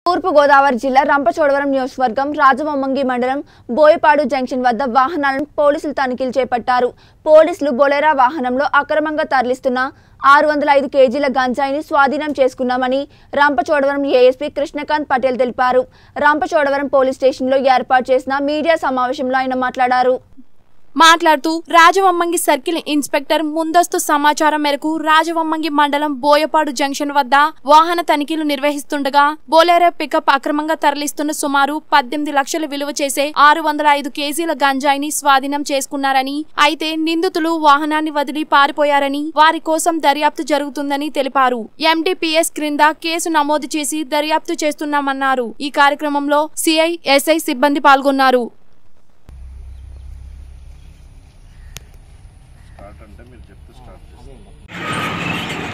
తూర్పు గోదావరి జిల్లా రంపచోడవరం నియోజకవర్గం రాజమొమ్మంగి మండలం బోయపాడు జంక్షన్ వద్ద వాహనాలను పోలీసులు తనిఖీలు చేపట్టారు పోలీసులు బొలెరా వాహనంలో అక్రమంగా తరలిస్తున్న ఆరు వందల ఐదు కేజీల గంజాయిని స్వాధీనం చేసుకున్నామని రంపచోడవరం ఏఎస్పీ కృష్ణకాంత్ పటేల్ తెలిపారు రంపచోడవరం పోలీస్ స్టేషన్లో ఏర్పాటు చేసిన మీడియా సమావేశంలో ఆయన మాట్లాడారు మాట్లాడుతూ రాజవమ్మంగి సర్కిల్ ఇన్స్పెక్టర్ ముందస్తు సమాచారం మేరకు రాజవమ్మంగి మండలం బోయపాడు జంక్షన్ వద్ద వాహన తనిఖీలు నిర్వహిస్తుండగా బోలేరో పికప్ అక్రమంగా తరలిస్తున్న సుమారు పద్దెనిమిది లక్షల విలువ చేసే ఆరు వందల ఐదు కేజీల గంజాయిని స్వాధీనం చేసుకున్నారని అయితే నిందితులు వాహనాన్ని వదిలి పారిపోయారని వారి కోసం దర్యాప్తు జరుగుతుందని తెలిపారు ఎండిపిఎస్ క్రింద కేసు నమోదు చేసి దర్యాప్తు చేస్తున్నామన్నారు ఈ కార్యక్రమంలో సిఐ ఎస్ఐ సిబ్బంది పాల్గొన్నారు స్టార్ట్ అంటే మీరు చెప్తే స్టార్ట్ చేస్తాం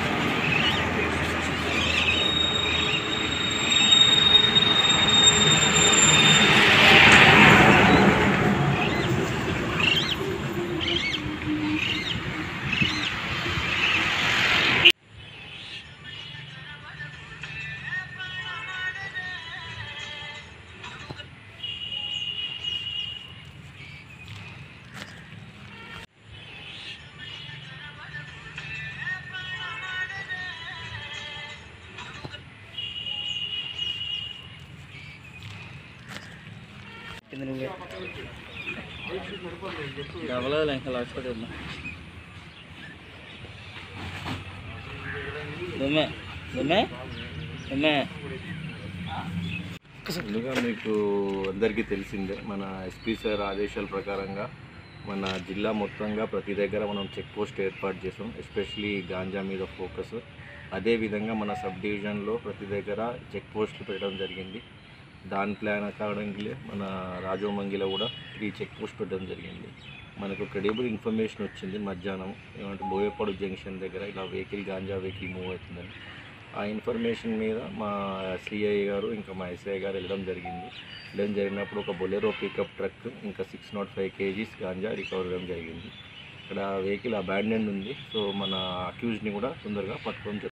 డబల్ ఇంకా లాస్ట్ కూడా ఉన్నా దొమ్మే దొమ్మే దొమ్మే ముందుగా మీకు అందరికీ తెలిసిందే మన ఎస్పీ సార్ ఆదేశాల ప్రకారంగా మన జిల్లా మొత్తంగా ప్రతి దగ్గర మనం చెక్ పోస్ట్ ఏర్పాటు చేసాం ఎస్పెషలీ గాంజా మీద ఫోకస్ అదేవిధంగా మన సబ్ డివిజన్లో ప్రతి దగ్గర చెక్ పోస్టులు పెట్టడం జరిగింది దాని ప్లాన్ అకార్డింగ్లీ మన రాజోమంగిలో కూడా త్రీ చెక్ పోస్ట్ పెట్టడం జరిగింది మనకు క్రెడిబుల్ ఇన్ఫర్మేషన్ వచ్చింది మధ్యాహ్నం ఏమంటే బోయపాడు జంక్షన్ దగ్గర ఇలా వెహికల్ గాంజా వెహికల్ మూవ్ అవుతుందని ఆ ఇన్ఫర్మేషన్ మీద మా సిఐ గారు ఇంకా మా ఎస్ఐ గారు వెళ్ళడం జరిగింది వెళ్ళడం జరిగినప్పుడు ఒక బొలెరో పికప్ ట్రక్ ఇంకా six naught five kgs ganja recover అవ్వడం జరిగింది ఇక్కడ వెహికల్ అబాండెండ్ ఉంది సో మన అక్యూజ్ని కూడా తొందరగా పట్టుకొని